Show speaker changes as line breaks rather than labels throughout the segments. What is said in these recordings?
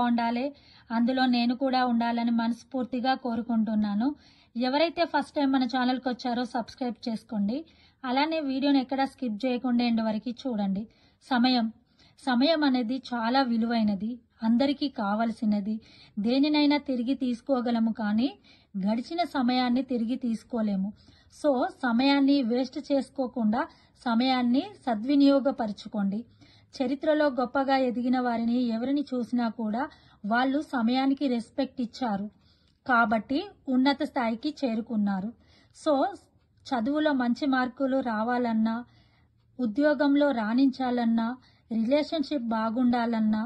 బాగుండాలి అందులో నేను కూడా ఉండాలని మనస్ఫూర్తిగా కోరుకుంటున్నాను ఎవరైతే ఫస్ట్ టైం మన ఛానల్కి వచ్చారో సబ్స్క్రైబ్ చేసుకోండి అలానే వీడియోని ఎక్కడ స్కిప్ చేయకుండా ఎండ్ వరకు చూడండి సమయం సమయం అనేది చాలా విలువైనది అందరికీ కావలసినది దేనినైనా తిరిగి తీసుకోగలము కానీ గడిచిన సమయాన్ని తిరిగి తీసుకోలేము సో సమయాన్ని వేస్ట్ చేసుకోకుండా సమయాన్ని సద్వినియోగపరచుకోండి చరిత్రలో గొప్పగా ఎదిగిన వారిని ఎవరిని చూసినా కూడా వాళ్ళు సమయానికి రెస్పెక్ట్ ఇచ్చారు కాబట్టి ఉన్నత స్థాయికి చేరుకున్నారు సో చదువులో మంచి మార్కులు రావాలన్నా ఉద్యోగంలో రాణించాలన్నా రిలేషన్షిప్ బాగుండాలన్నా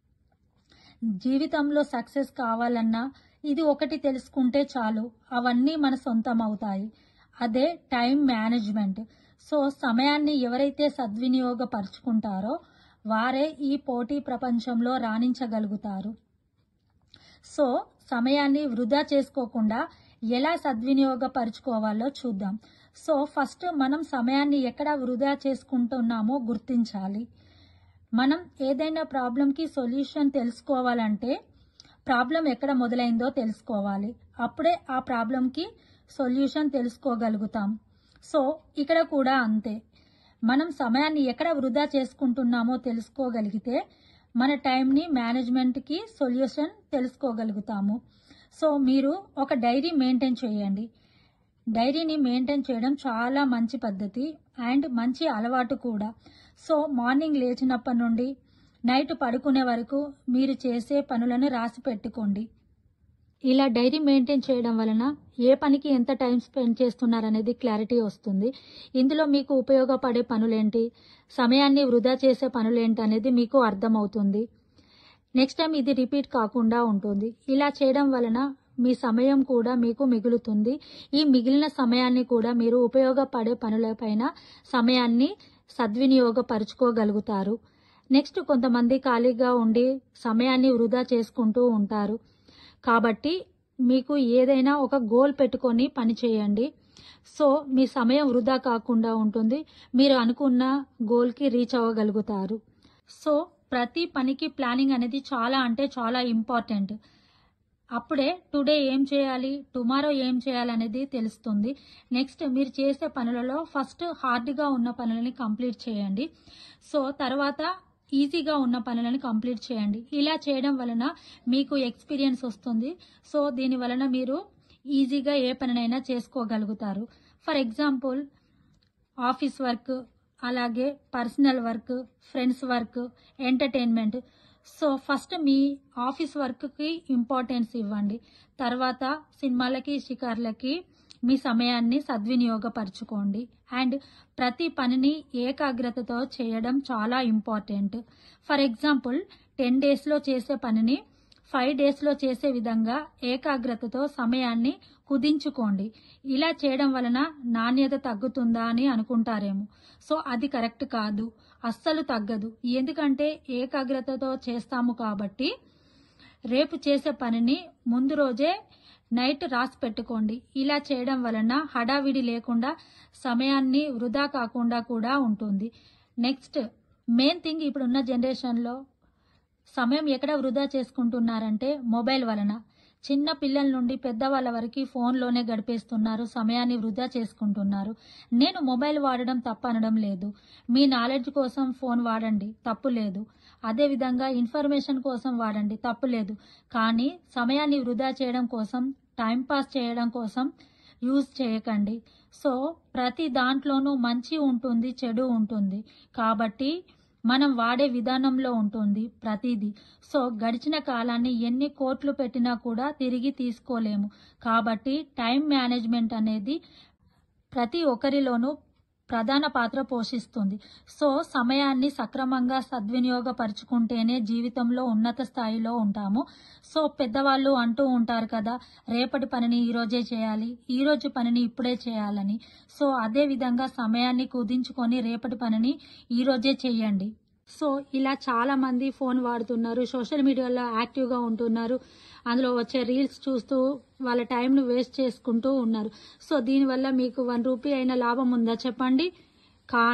జీవితంలో సక్సెస్ కావాలన్నా ఇది ఒకటి తెలుసుకుంటే చాలు అవన్నీ మన సొంతం అవుతాయి అదే టైం మేనేజ్మెంట్ సో సమయాన్ని ఎవరైతే సద్వినియోగపరుచుకుంటారో వారే ఈ పోటీ ప్రపంచంలో రాణించగలుగుతారు సో సమయాన్ని వృధా చేసుకోకుండా ఎలా సద్వినియోగపరుచుకోవాలో చూద్దాం సో ఫస్ట్ మనం సమయాన్ని ఎక్కడ వృధా చేసుకుంటున్నామో గుర్తించాలి మనం ఏదైనా ప్రాబ్లంకి సొల్యూషన్ తెలుసుకోవాలంటే ప్రాబ్లం ఎక్కడ మొదలైందో తెలుసుకోవాలి అప్పుడే ఆ ప్రాబ్లంకి సొల్యూషన్ తెలుసుకోగలుగుతాం సో ఇక్కడ కూడా అంతే మనం సమయాన్ని ఎక్కడ వృధా చేసుకుంటున్నామో తెలుసుకోగలిగితే మన టైంని మేనేజ్మెంట్కి సొల్యూషన్ తెలుసుకోగలుగుతాము సో మీరు ఒక డైరీ మెయింటైన్ చేయండి డైరీని మెయింటైన్ చేయడం చాలా మంచి పద్ధతి అండ్ మంచి అలవాటు కూడా సో మార్నింగ్ లేచినప్పటి నుండి నైట్ పడుకునే వరకు మీరు చేసే పనులను రాసి పెట్టుకోండి ఇలా డైరీ మెయింటైన్ చేయడం వలన ఏ పనికి ఎంత టైం స్పెండ్ చేస్తున్నారనేది క్లారిటీ వస్తుంది ఇందులో మీకు ఉపయోగపడే పనులేంటి సమయాన్ని వృధా చేసే పనులేంటి అనేది మీకు అర్థమవుతుంది నెక్స్ట్ టైం ఇది రిపీట్ కాకుండా ఉంటుంది ఇలా చేయడం వలన మీ సమయం కూడా మీకు మిగులుతుంది ఈ మిగిలిన సమయాన్ని కూడా మీరు ఉపయోగపడే పనులపైన సమయాన్ని సద్వినియోగపరుచుకోగలుగుతారు నెక్స్ట్ కొంతమంది ఖాళీగా ఉండి సమయాన్ని వృధా చేసుకుంటూ ఉంటారు కాబట్టి మీకు ఏదైనా ఒక గోల్ పెట్టుకొని పని చేయండి సో మీ సమయం వృధా కాకుండా ఉంటుంది మీరు అనుకున్న గోల్కి రీచ్ అవ్వగలుగుతారు సో ప్రతి పనికి ప్లానింగ్ అనేది చాలా అంటే చాలా ఇంపార్టెంట్ అప్పుడే టుడే ఏం చేయాలి టుమారో ఏం చేయాలి అనేది తెలుస్తుంది నెక్స్ట్ మీరు చేసే పనులలో ఫస్ట్ హార్డ్గా ఉన్న పనులని కంప్లీట్ చేయండి సో తర్వాత ఈజీగా ఉన్న పనులను కంప్లీట్ చేయండి ఇలా చేయడం వలన మీకు ఎక్స్పీరియన్స్ వస్తుంది సో దీని వలన మీరు ఈజీగా ఏ పనినైనా చేసుకోగలుగుతారు ఫర్ ఎగ్జాంపుల్ ఆఫీస్ వర్క్ అలాగే personal work friends work entertainment so first మీ ఆఫీస్ వర్క్కి ఇంపార్టెన్స్ ఇవ్వండి తర్వాత సినిమాలకి షికార్లకి మీ సమయాన్ని సద్వినియోగపరచుకోండి అండ్ ప్రతి పనిని ఏకాగ్రతతో చేయడం చాలా ఇంపార్టెంట్ ఫర్ ఎగ్జాంపుల్ టెన్ డేస్లో చేసే పనిని ఫైవ్ డేస్లో చేసే విధంగా ఏకాగ్రతతో సమయాన్ని కుదించుకోండి ఇలా చేయడం వలన నాణ్యత తగ్గుతుందా అని అనుకుంటారేమో సో అది కరెక్ట్ కాదు అస్సలు తగ్గదు ఎందుకంటే ఏకాగ్రతతో చేస్తాము కాబట్టి రేపు చేసే పనిని ముందు రోజే నైట్ రాసి పెట్టుకోండి ఇలా చేయడం వలన హడావిడి లేకుండా సమయాన్ని వృధా కాకుండా కూడా ఉంటుంది నెక్స్ట్ మెయిన్ థింగ్ ఇప్పుడున్న జనరేషన్లో సమయం ఎక్కడ వృధా చేసుకుంటున్నారంటే మొబైల్ వలన చిన్న పిల్లల నుండి పెద్దవాళ్ళ వరకు ఫోన్లోనే గడిపేస్తున్నారు సమయాన్ని వృధా చేసుకుంటున్నారు నేను మొబైల్ వాడడం తప్పు అనడం లేదు మీ నాలెడ్జ్ కోసం ఫోన్ వాడండి తప్పు లేదు అదేవిధంగా ఇన్ఫర్మేషన్ కోసం వాడండి తప్పు లేదు కానీ సమయాన్ని వృధా చేయడం కోసం టైం పాస్ చేయడం కోసం యూజ్ చేయకండి సో ప్రతి దాంట్లోనూ మంచి ఉంటుంది చెడు ఉంటుంది కాబట్టి మనం వాడే విధానంలో ఉంటుంది ప్రతిదీ సో గడిచిన కాలాన్ని ఎన్ని కోట్లు పెట్టినా కూడా తిరిగి తీసుకోలేము కాబట్టి టైం మేనేజ్మెంట్ అనేది ప్రతి ఒక్కరిలోనూ ప్రధాన పాత్ర పోషిస్తుంది సో సమయాన్ని సక్రమంగా సద్వినియోగపరుచుకుంటేనే జీవితంలో ఉన్నత స్థాయిలో ఉంటాము సో పెద్దవాళ్ళు అంటూ ఉంటారు కదా రేపటి పనిని ఈ రోజే చేయాలి ఈ రోజు పనిని ఇప్పుడే చేయాలని సో అదే విధంగా సమయాన్ని కుదించుకొని రేపటి పనిని ఈ రోజే చేయండి సో ఇలా చాలా మంది ఫోన్ వాడుతున్నారు సోషల్ మీడియాలో యాక్టివ్గా ఉంటున్నారు అందులో వచ్చే రీల్స్ చూస్తూ వాళ్ళ టైంను వేస్ట్ చేసుకుంటూ ఉన్నారు సో దీనివల్ల మీకు వన్ రూపీ అయిన లాభం ఉందా చెప్పండి కానీ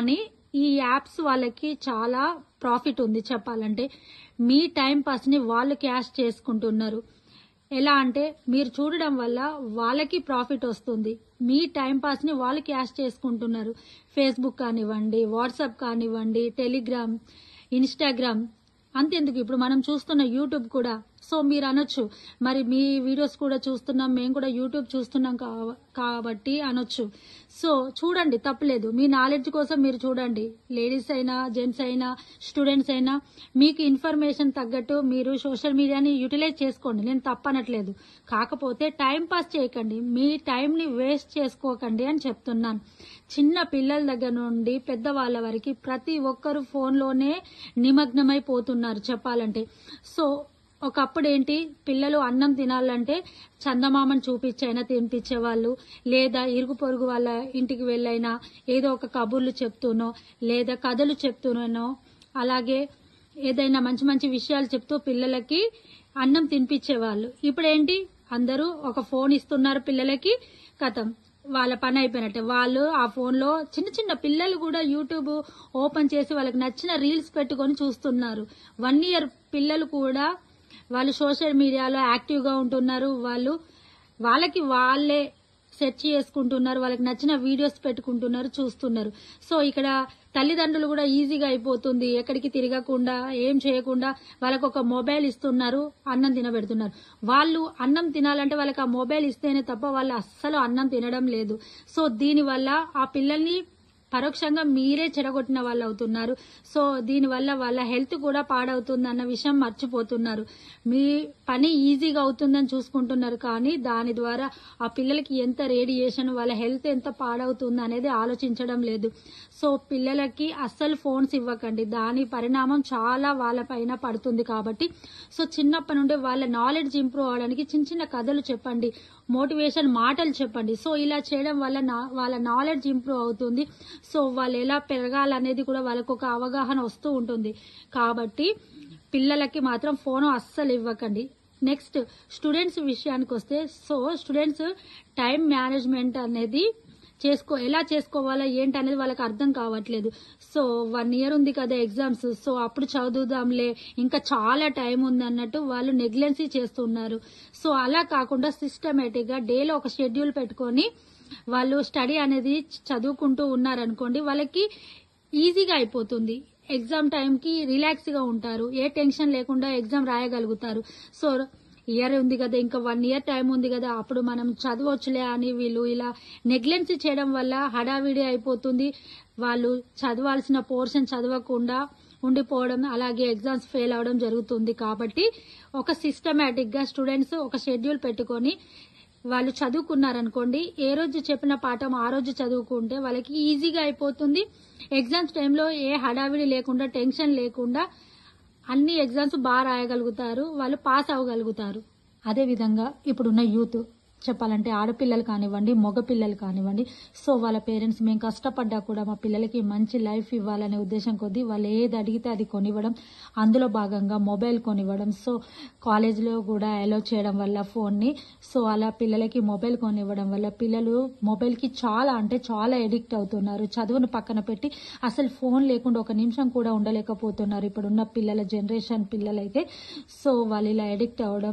ఈ యాప్స్ వాళ్ళకి చాలా ప్రాఫిట్ ఉంది చెప్పాలంటే మీ టైం పాస్ని వాళ్ళు క్యాష్ చేసుకుంటున్నారు ఎలా అంటే మీరు చూడడం వల్ల వాళ్ళకి ప్రాఫిట్ వస్తుంది మీ టైం పాస్ని వాళ్ళు క్యాష్ చేసుకుంటున్నారు ఫేస్బుక్ కానివ్వండి వాట్సాప్ కానివ్వండి టెలిగ్రామ్ ఇన్స్టాగ్రామ్ అంతెందుకు ఇప్పుడు మనం చూస్తున్న యూట్యూబ్ కూడా సో మీరు అనొచ్చు మరి మీ వీడియోస్ కూడా చూస్తున్నాం మేము కూడా యూట్యూబ్ చూస్తున్నాం కావ- కాబట్టి అనొచ్చు సో చూడండి తప్పలేదు మీ నాలెడ్జ్ కోసం మీరు చూడండి లేడీస్ అయినా జెంట్స్ అయినా స్టూడెంట్స్ అయినా మీకు ఇన్ఫర్మేషన్ తగ్గట్టు మీరు సోషల్ మీడియాని యూటిలైజ్ చేసుకోండి నేను తప్పనట్లేదు కాకపోతే టైం పాస్ చేయకండి మీ టైంని వేస్ట్ చేసుకోకండి అని చెప్తున్నాను చిన్న పిల్లల దగ్గర నుండి పెద్దవాళ్ళ వరకు ప్రతి ఒక్కరు ఫోన్లోనే నిమగ్నమైపోతున్నారు చెప్పాలంటే సో ఒకప్పుడు ఏంటి పిల్లలు అన్నం తినాలంటే చందమామని చూపించైనా తినిపించేవాళ్ళు లేదా ఇరుగు పొరుగు వాళ్ళ ఇంటికి వెళ్ళైనా ఏదో ఒక కబుర్లు చెప్తూనో లేదా కథలు చెప్తూనో అలాగే ఏదైనా మంచి మంచి విషయాలు చెప్తూ పిల్లలకి అన్నం తినిపించేవాళ్ళు ఇప్పుడేంటి అందరూ ఒక ఫోన్ ఇస్తున్నారు పిల్లలకి కథం వాళ్ళ పని అయిపోయినట్టే వాళ్ళు ఆ ఫోన్లో చిన్న చిన్న పిల్లలు కూడా యూట్యూబ్ ఓపెన్ చేసి వాళ్ళకి నచ్చిన రీల్స్ పెట్టుకొని చూస్తున్నారు వన్ ఇయర్ పిల్లలు కూడా వాళ్ళు సోషల్ మీడియాలో యాక్టివ్గా ఉంటున్నారు వాళ్ళు వాళ్ళకి వాళ్ళే సెర్చ్ చేసుకుంటున్నారు వాళ్ళకి నచ్చిన వీడియోస్ పెట్టుకుంటున్నారు చూస్తున్నారు సో ఇక్కడ తల్లిదండ్రులు కూడా ఈజీగా అయిపోతుంది ఎక్కడికి తిరగకుండా ఏం చేయకుండా వాళ్ళకు ఒక మొబైల్ ఇస్తున్నారు అన్నం తినబెడుతున్నారు వాళ్ళు అన్నం తినాలంటే వాళ్ళకి ఆ మొబైల్ ఇస్తేనే తప్ప వాళ్ళు అస్సలు అన్నం తినడం లేదు సో దీనివల్ల ఆ పిల్లల్ని పరోక్షంగా మీరే చెడగొట్టిన వాళ్ళు అవుతున్నారు సో దీనివల్ల వాళ్ళ హెల్త్ కూడా పాడవుతుంది అన్న విషయం మర్చిపోతున్నారు మీ పని ఈజీగా అవుతుందని చూసుకుంటున్నారు కానీ దాని ద్వారా ఆ పిల్లలకి ఎంత రేడియేషన్ వాళ్ళ హెల్త్ ఎంత పాడవుతుంది అనేది ఆలోచించడం లేదు సో పిల్లలకి అస్సలు ఫోన్స్ ఇవ్వకండి దాని పరిణామం చాలా వాళ్ళ పైన పడుతుంది కాబట్టి సో చిన్నప్పటి నుండి వాళ్ళ నాలెడ్జ్ ఇంప్రూవ్ అవడానికి చిన్న చిన్న కథలు చెప్పండి మోటివేషన్ మాటలు చెప్పండి సో ఇలా చేయడం వల్ల నా- వాళ్ళ నాలెడ్జ్ ఇంప్రూవ్ అవుతుంది సో వాళ్ళు ఎలా పెరగాలనేది కూడా వాళ్ళకు ఒక అవగాహన వస్తూ ఉంటుంది కాబట్టి పిల్లలకి మాత్రం ఫోన్ అస్సలు ఇవ్వకండి నెక్స్ట్ స్టూడెంట్స్ విషయానికి వస్తే సో స్టూడెంట్స్ టైం మేనేజ్మెంట్ అనేది చేసుకో ఎలా చేసుకోవాలో ఏంటి అనేది వాళ్ళకి అర్థం కావట్లేదు సో వన్ ఇయర్ ఉంది కదా ఎగ్జామ్స్ సో అప్పుడు చదువుదాంలే ఇంకా చాలా టైం ఉంది అన్నట్టు వాళ్ళు నెగ్లెన్సీ చేస్తున్నారు సో అలా కాకుండా సిస్టమేటిక్ గా డేలో ఒక షెడ్యూల్ పెట్టుకొని వాళ్ళు స్టడీ అనేది చదువుకుంటూ ఉన్నారనుకోండి వాళ్ళకి ఈజీగా అయిపోతుంది ఎగ్జామ్ టైంకి రిలాక్స్గా ఉంటారు ఏ టెన్షన్ లేకుండా ఎగ్జామ్ రాయగలుగుతారు సో ఇయర్ ఉంది కదా ఇంకా వన్ ఇయర్ టైం ఉంది కదా అప్పుడు మనం చదవచ్చులే అని వీళ్ళు ఇలా నెగ్లెన్సీ చేయడం వల్ల హడావిడి అయిపోతుంది వాళ్ళు చదవాల్సిన పోర్షన్ చదవకుండా ఉండిపోవడం అలాగే ఎగ్జామ్స్ ఫెయిల్ అవడం జరుగుతుంది కాబట్టి ఒక సిస్టమేటిక్ గా స్టూడెంట్స్ ఒక షెడ్యూల్ పెట్టుకొని వాళ్ళు చదువుకున్నారనుకోండి ఏ రోజు చెప్పిన పాఠం ఆ రోజు చదువుకుంటే వాళ్ళకి ఈజీగా అయిపోతుంది ఎగ్జామ్స్ టైంలో ఏ హడావిడి లేకుండా టెన్షన్ లేకుండా అన్ని ఎగ్జామ్స్ బాగా రాయగలుగుతారు వాళ్ళు పాస్ అవ్వగలుగుతారు అదేవిధంగా ఇప్పుడున్న యూత్ చెప్పాలంటే ఆడపిల్లలు కానివ్వండి మగపిల్లలు కానివ్వండి సో వాళ్ళ పేరెంట్స్ మేము కష్టపడ్డా కూడా మా పిల్లలకి మంచి లైఫ్ ఇవ్వాలనే ఉద్దేశం కొద్దీ వాళ్ళు ఏది అడిగితే అది కొనివ్వడం అందులో భాగంగా మొబైల్ కొనివ్వడం సో కాలేజీలో కూడా అలో చేయడం వల్ల ఫోన్ని సో అలా పిల్లలకి మొబైల్ కొనివ్వడం వల్ల పిల్లలు మొబైల్కి చాలా అంటే చాలా ఎడిక్ట్ అవుతున్నారు చదువును పక్కన పెట్టి అసలు ఫోన్ లేకుండా ఒక నిమిషం కూడా ఉండలేకపోతున్నారు ఇప్పుడున్న పిల్లల జనరేషన్ పిల్లలైతే సో వాళ్ళు ఇలా ఎడిక్ట్ అవ్వడం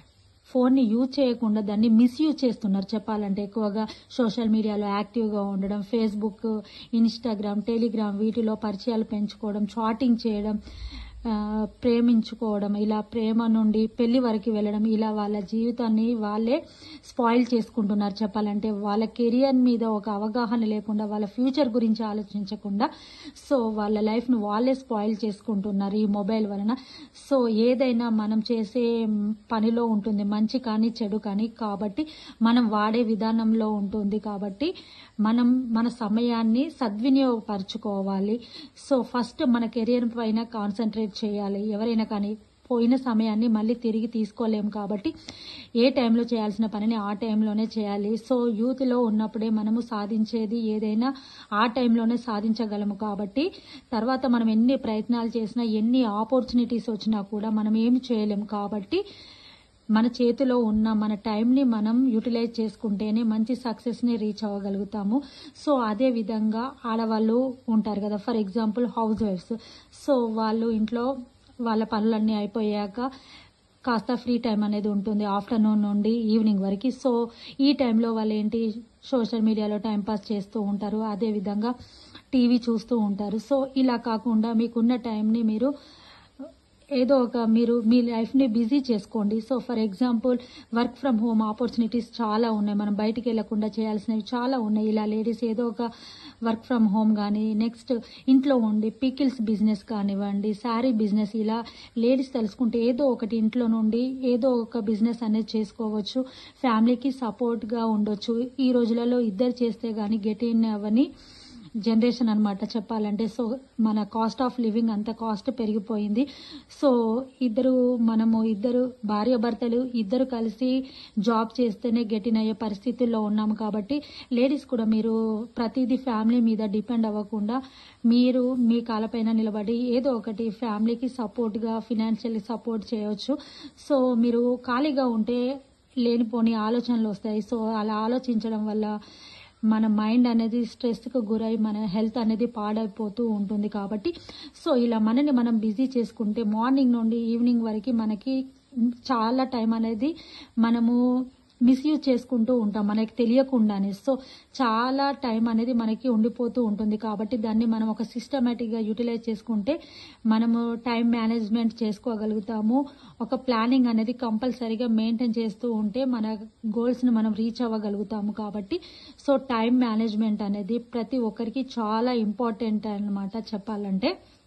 ఫోన్ని యూజ్ చేయకుండా దాన్ని మిస్యూజ్ చేస్తున్నారు చెప్పాలంటే ఎక్కువగా సోషల్ మీడియాలో యాక్టివ్గా ఉండడం ఫేస్బుక్ ఇన్స్టాగ్రామ్ టెలిగ్రామ్ వీటిలో పరిచయాలు పెంచుకోవడం చాటింగ్ చేయడం ఆ, ప్రేమించుకోవడం ఇలా ప్రేమ నుండి పెళ్లి వరకు వెళ్ళడం ఇలా వాళ్ళ జీవితాన్ని వాళ్ళే స్పాయిల్ చేసుకుంటున్నారు చెప్పాలంటే వాళ్ళ కెరియర్ మీద ఒక అవగాహన లేకుండా వాళ్ళ ఫ్యూచర్ గురించి ఆలోచించకుండా సో వాళ్ళ లైఫ్ను వాళ్ళే స్పాయిల్ చేసుకుంటున్నారు ఈ మొబైల్ వలన సో ఏదైనా మనం చేసే పనిలో ఉంటుంది మంచి కానీ చెడు కానీ కాబట్టి మనం వాడే విధానంలో ఉంటుంది కాబట్టి మనం మన సమయాన్ని సద్వినియోగపరచుకోవాలి సో ఫస్ట్ మన కెరియర్ పైన కాన్సన్ట్రేట్ చేయాలి ఎవరైనా కానీ పోయిన సమయాన్ని మళ్ళీ తిరిగి తీసుకోలేము కాబట్టి ఏ టైంలో చేయాల్సిన పనిని ఆ టైంలోనే చేయాలి సో యూత్లో ఉన్నప్పుడే మనము సాధించేది ఏదైనా ఆ టైంలోనే సాధించగలము కాబట్టి తర్వాత మనం ఎన్ని ప్రయత్నాలు చేసినా ఎన్ని ఆపర్చునిటీస్ వచ్చినా కూడా మనం ఏమి చేయలేము కాబట్టి మన చేతిలో ఉన్న మన టైంని మనం యూటిలైజ్ చేసుకుంటేనే మంచి సక్సెస్ని రీచ్ అవ్వగలుగుతాము సో అదే విధంగా ఆడవాళ్ళు ఉంటారు కదా ఫర్ ఎగ్జాంపుల్ హౌస్ వైఫ్స్ సో వాళ్ళు ఇంట్లో వాళ్ళ పనులన్నీ అయిపోయాక కాస్త ఫ్రీ టైం అనేది ఉంటుంది ఆఫ్టర్నూన్ నుండి ఈవినింగ్ వరకు సో ఈ టైంలో వాళ్ళు ఏంటి సోషల్ మీడియాలో టైంపాస్ చేస్తూ ఉంటారు అదేవిధంగా టీవీ చూస్తూ ఉంటారు సో ఇలా కాకుండా మీకున్న టైంని మీరు ఏదో ఒక మీరు మీ లైఫ్ని బిజీ చేసుకోండి so for example work from home opportunities చాలా ఉన్నాయి మనం బయటికి వెళ్లకుండా చేయాల్సినవి చాలా ఉన్నాయి ఇలా లేడీస్ ఏదో ఒక వర్క్ ఫ్రమ్ హోమ్ కానీ నెక్స్ట్ ఇంట్లో ఉండి పికిల్స్ బిజినెస్ కానివ్వండి శారీ బిజినెస్ ఇలా లేడీస్ తెలుసుకుంటే ఏదో ఒకటి ఇంట్లో నుండి ఏదో ఒక బిజినెస్ అనేది చేసుకోవచ్చు ఫ్యామిలీకి సపోర్ట్గా ఉండొచ్చు ఈ రోజులలో ఇద్దరు చేస్తే కానీ గెట్ ఇన్ అవని జనరేషన్ అనమాట చెప్పాలంటే సో మన కాస్ట్ ఆఫ్ లివింగ్ అంత కాస్ట్ పెరిగిపోయింది సో ఇద్దరు మనము ఇద్దరు భార్య భర్తలు ఇద్దరు కలిసి జాబ్ చేస్తేనే గెటిన్ అయ్యే పరిస్థితుల్లో ఉన్నాము కాబట్టి లేడీస్ కూడా మీరు ప్రతిదీ ఫ్యామిలీ మీద డిపెండ్ అవ్వకుండా మీరు మీ కాలపైన నిలబడి ఏదో ఒకటి ఫ్యామిలీకి సపోర్ట్గా ఫినాన్షియల్ సపోర్ట్ చేయవచ్చు సో మీరు ఖాళీగా ఉంటే లేనిపోని ఆలోచనలు వస్తాయి సో అలా ఆలోచించడం వల్ల మన మైండ్ అనేది స్ట్రెస్కి గురై మన హెల్త్ అనేది పాడైపోతూ ఉంటుంది కాబట్టి సో ఇలా మనని మనం బిజీ చేసుకుంటే మార్నింగ్ నుండి ఈవినింగ్ వరకు మనకి చాలా టైం అనేది మనము మిస్యూజ్ చేసుకుంటూ ఉంటాం మనకి తెలియకుండానే సో చాలా టైం అనేది మనకి ఉండిపోతూ ఉంటుంది కాబట్టి దాన్ని మనం ఒక సిస్టమేటిక్గా యూటిలైజ్ చేసుకుంటే మనము టైం మేనేజ్మెంట్ చేసుకోగలుగుతాము ఒక ప్లానింగ్ అనేది కంపల్సరీగా మెయింటైన్ చేస్తూ ఉంటే మన గోల్స్ని మనం రీచ్ అవ్వగలుగుతాము కాబట్టి సో టైం మేనేజ్మెంట్ అనేది ప్రతి ఒక్కరికి చాలా ఇంపార్టెంట్ అన్నమాట చెప్పాలంటే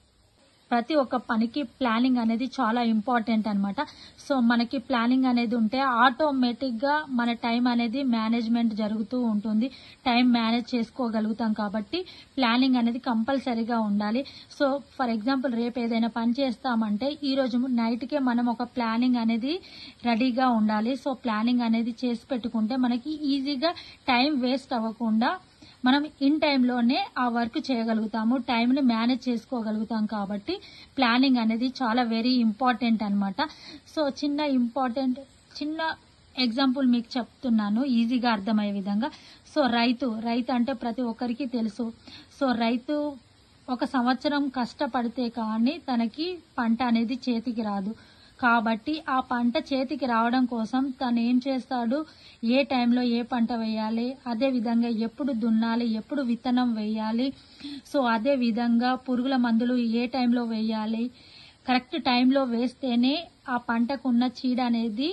ప్రతి ఒక్క పనికి ప్లానింగ్ అనేది చాలా ఇంపార్టెంట్ అనమాట సో మనకి ప్లానింగ్ అనేది ఉంటే ఆటోమేటిక్గా మన టైం అనేది మేనేజ్మెంట్ జరుగుతూ ఉంటుంది టైం మేనేజ్ చేసుకోగలుగుతాం కాబట్టి ప్లానింగ్ అనేది కంపల్సరీగా ఉండాలి సో ఫర్ ఎగ్జాంపుల్ రేపు ఏదైనా పని చేస్తామంటే ఈ రోజు నైట్కే మనం ఒక ప్లానింగ్ అనేది రెడీగా ఉండాలి సో ప్లానింగ్ అనేది చేసి పెట్టుకుంటే మనకి ఈజీగా టైం వేస్ట్ అవ్వకుండా మనం ఇన్ టైంలోనే ఆ వర్క్ చేయగలుగుతాము టైంని మేనేజ్ చేసుకోగలుగుతాం కాబట్టి ప్లానింగ్ అనేది చాలా వెరీ ఇంపార్టెంట్ అనమాట సో చిన్న ఇంపార్టెంట్ చిన్న ఎగ్జాంపుల్ మీకు చెప్తున్నాను ఈజీగా అర్థమయ్యే విధంగా సో రైతు రైతు అంటే ప్రతి ఒక్కరికి తెలుసు సో రైతు ఒక సంవత్సరం కష్టపడితే కానీ తనకి పంట అనేది చేతికి రాదు కాబట్టి ఆ పంట చేతికి రావడం కోసం తను ఏం చేస్తాడు ఏ టైంలో ఏ పంట వేయాలి అదే విధంగా ఎప్పుడు దున్నాలి ఎప్పుడు విత్తనం వేయాలి సో అదే విధంగా పురుగుల మందులు ఏ టైంలో వేయాలి కరెక్ట్ టైంలో వేస్తేనే ఆ పంటకున్న చీడ అనేది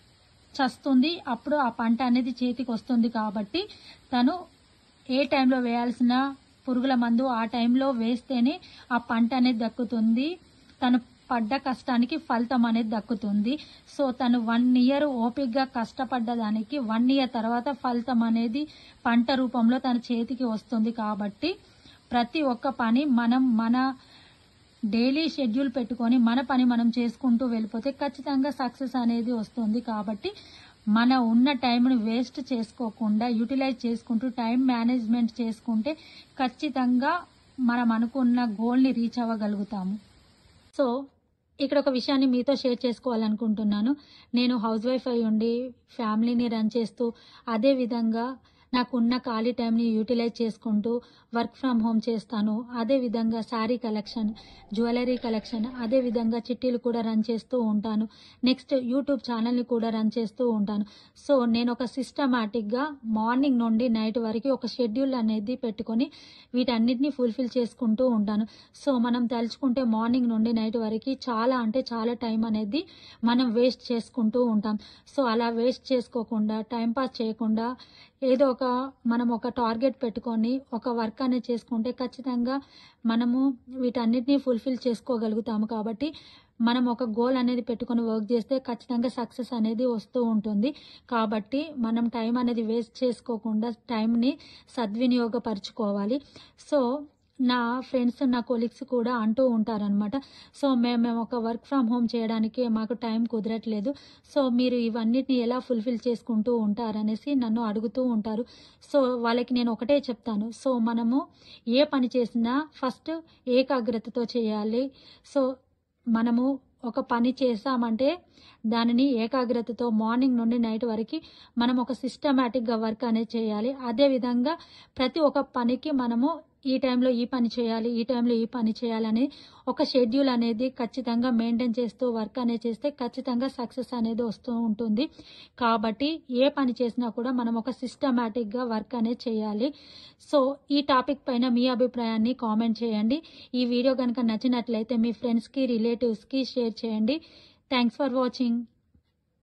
చస్తుంది అప్పుడు ఆ పంట అనేది చేతికి వస్తుంది కాబట్టి తను ఏ టైంలో వేయాల్సిన పురుగుల మందు ఆ టైంలో వేస్తేనే ఆ పంట అనేది దక్కుతుంది తను పడ్డ కష్టానికి ఫలితం అనేది దక్కుతుంది సో తను వన్ ఇయర్ ఓపిక్గా కష్టపడ్డ దానికి వన్ ఇయర్ తర్వాత ఫలితం అనేది పంట రూపంలో తన చేతికి వస్తుంది కాబట్టి ప్రతి ఒక్క పని మనం మన డైలీ షెడ్యూల్ పెట్టుకొని మన పని మనం చేసుకుంటూ వెళ్ళిపోతే ఖచ్చితంగా సక్సెస్ అనేది వస్తుంది కాబట్టి మన ఉన్న టైంని వేస్ట్ చేసుకోకుండా యూటిలైజ్ చేసుకుంటూ టైం మేనేజ్మెంట్ చేసుకుంటే ఖచ్చితంగా మనం అనుకున్న గోల్ని రీచ్ అవ్వగలుగుతాము సో ఇక్కడ ఒక విషయాన్ని మీతో షేర్ చేసుకోవాలనుకుంటున్నాను నేను హౌస్ వైఫ్ అయి ఉండి ఫ్యామిలీని రన్ చేస్తూ అదే విధంగా నాకున్న ఖాళీ టైంని యూటిలైజ్ చేసుకుంటూ వర్క్ ఫ్రమ్ హోమ్ చేస్తాను అదే విధంగా శారీ కలెక్షన్ జ్యువెలరీ కలెక్షన్ అదే విధంగా చిట్టీలు కూడా రన్ చేస్తూ ఉంటాను నెక్స్ట్ యూట్యూబ్ ఛానల్ని కూడా రన్ చేస్తూ ఉంటాను సో నేను ఒక సిస్టమాటిక్గా మార్నింగ్ నుండి నైట్ వరకు ఒక షెడ్యూల్ అనేది పెట్టుకొని వీటన్నిటిని ఫుల్ఫిల్ చేసుకుంటూ ఉంటాను సో మనం తలుచుకుంటే మార్నింగ్ నుండి నైట్ వరకు చాలా అంటే చాలా టైం అనేది మనం వేస్ట్ చేసుకుంటూ ఉంటాం సో అలా వేస్ట్ చేసుకోకుండా టైం పాస్ చేయకుండా ఏదో ఒక మనం ఒక టార్గెట్ పెట్టుకొని ఒక వర్క్ అనేది చేసుకుంటే ఖచ్చితంగా మనము వీటన్నిటిని ఫుల్ఫిల్ చేసుకోగలుగుతాము కాబట్టి మనం ఒక గోల్ అనేది పెట్టుకొని వర్క్ చేస్తే ఖచ్చితంగా సక్సెస్ అనేది వస్తూ ఉంటుంది కాబట్టి మనం టైం అనేది వేస్ట్ చేసుకోకుండా టైంని సద్వినియోగపరచుకోవాలి సో నా ఫ్రెండ్స్ నా కొలీగ్స్ కూడా అంటూ ఉంటారనమాట సో మేము మేము ఒక వర్క్ ఫ్రమ్ హోమ్ చేయడానికి మాకు టైం కుదరట్లేదు సో మీరు ఇవన్నిటిని ఎలా ఫుల్ఫిల్ చేసుకుంటూ ఉంటారనేసి నన్ను అడుగుతూ ఉంటారు సో వాళ్ళకి నేను ఒకటే చెప్తాను సో మనము ఏ పని చేసినా ఫస్ట్ ఏకాగ్రతతో చేయాలి సో మనము ఒక పని చేసామంటే దానిని ఏకాగ్రతతో మార్నింగ్ నుండి నైట్ వరకు మనం ఒక సిస్టమేటిక్గా వర్క్ అనేది చేయాలి అదేవిధంగా ప్రతి ఒక్క పనికి మనము ఈ టైంలో ఈ పని చేయాలి ఈ టైంలో ఈ పని చేయాలని ఒక షెడ్యూల్ అనేది ఖచ్చితంగా మెయింటైన్ చేస్తూ వర్క్ అనేది చేస్తే ఖచ్చితంగా సక్సెస్ అనేది వస్తూ ఉంటుంది కాబట్టి ఏ పని చేసినా కూడా మనం ఒక సిస్టమేటిక్గా వర్క్ అనేది చేయాలి సో ఈ టాపిక్ పైన మీ అభిప్రాయాన్ని కామెంట్ చేయండి ఈ వీడియో కనుక నచ్చినట్లయితే మీ ఫ్రెండ్స్కి రిలేటివ్స్కి షేర్ చేయండి థ్యాంక్స్ ఫర్ వాచింగ్